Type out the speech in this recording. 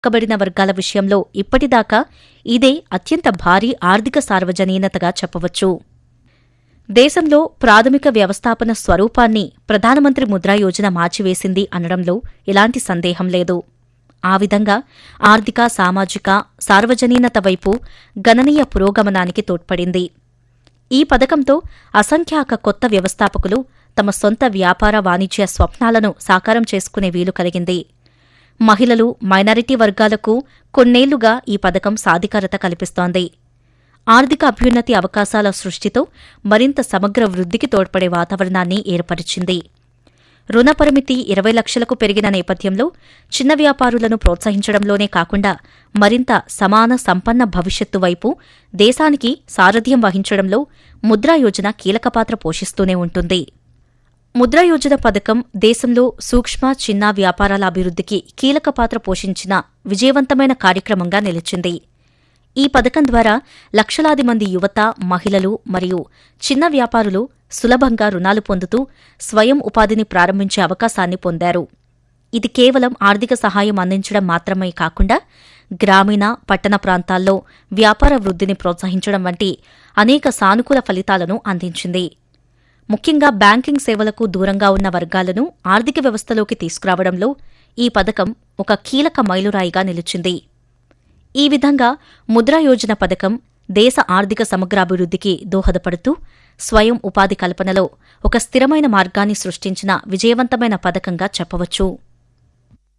వెనుకబడిన వర్గాల విషయంలో ఇప్పటిదాకా ఇదే అత్యంత భారీ ఆర్థిక సార్వజనీనతగా చెప్పవచ్చు దేశంలో ప్రాథమిక వ్యవస్థాపన స్వరూపాన్ని ప్రధానమంత్రి ముద్రా యోజన మార్చివేసింది అనడంలో ఎలాంటి సందేహం లేదు ఆ విధంగా ఆర్థిక సామాజిక సార్వజనీనత వైపు గణనీయ పురోగమనానికి తోడ్పడింది ఈ పథకంతో అసంఖ్యాక కొత్త వ్యవస్థాపకులు తమ సొంత వ్యాపార వాణిజ్య స్వప్నాలను సాకారం చేసుకునే వీలు కలిగింది మహిళలు మైనారిటీ వర్గాలకు కొన్నేళ్లుగా ఈ పథకం సాధికారత కల్పిస్తోంది ఆర్థిక అభ్యున్నతి అవకాశాల సృష్టితో మరింత సమగ్ర వృద్ధికి తోడ్పడే వాతావరణాన్ని ఏర్పరిచింది రుణ పరిమితి ఇరవై లక్షలకు పెరిగిన నేపథ్యంలో చిన్న వ్యాపారులను ప్రోత్సహించడంలోనే కాకుండా మరింత సమాన సంపన్న భవిష్యత్తు వైపు దేశానికి సారథ్యం వహించడంలో ముద్రా యోజన కీలక పాత్ర పోషిస్తూనే ఉంటుంది ముద్రా యోజన పథకం దేశంలో సూక్ష్మ చిన్న వ్యాపారాల అభివృద్ధికి కీలక పాత్ర పోషించిన విజయవంతమైన కార్యక్రమంగా నిలిచింది ఈ పథకం ద్వారా లక్షలాది మంది యువత మహిళలు మరియు చిన్న వ్యాపారులు సులభంగా రుణాలు పొందుతూ స్వయం ఉపాధిని ప్రారంభించే అవకాశాన్ని పొందారు ఇది కేవలం ఆర్థిక సహాయం అందించడం మాత్రమే కాకుండా గ్రామీణ పట్టణ ప్రాంతాల్లో వ్యాపార వృద్ధిని ప్రోత్సహించడం వంటి అనేక సానుకూల ఫలితాలను అందించింది ముఖ్యంగా బ్యాంకింగ్ సేవలకు దూరంగా ఉన్న వర్గాలను ఆర్థిక వ్యవస్థలోకి తీసుకురావడంలో ఈ పథకం ఒక కీలక మైలురాయిగా నిలిచింది ఈ విధంగా ముద్రా యోజన పథకం దేశ ఆర్థిక సమగ్రాభివృద్ధికి దోహదపడుతూ స్వయం ఉపాధి కల్పనలో ఒక స్థిరమైన మార్గాన్ని సృష్టించిన విజయవంతమైన పథకంగా చెప్పవచ్చు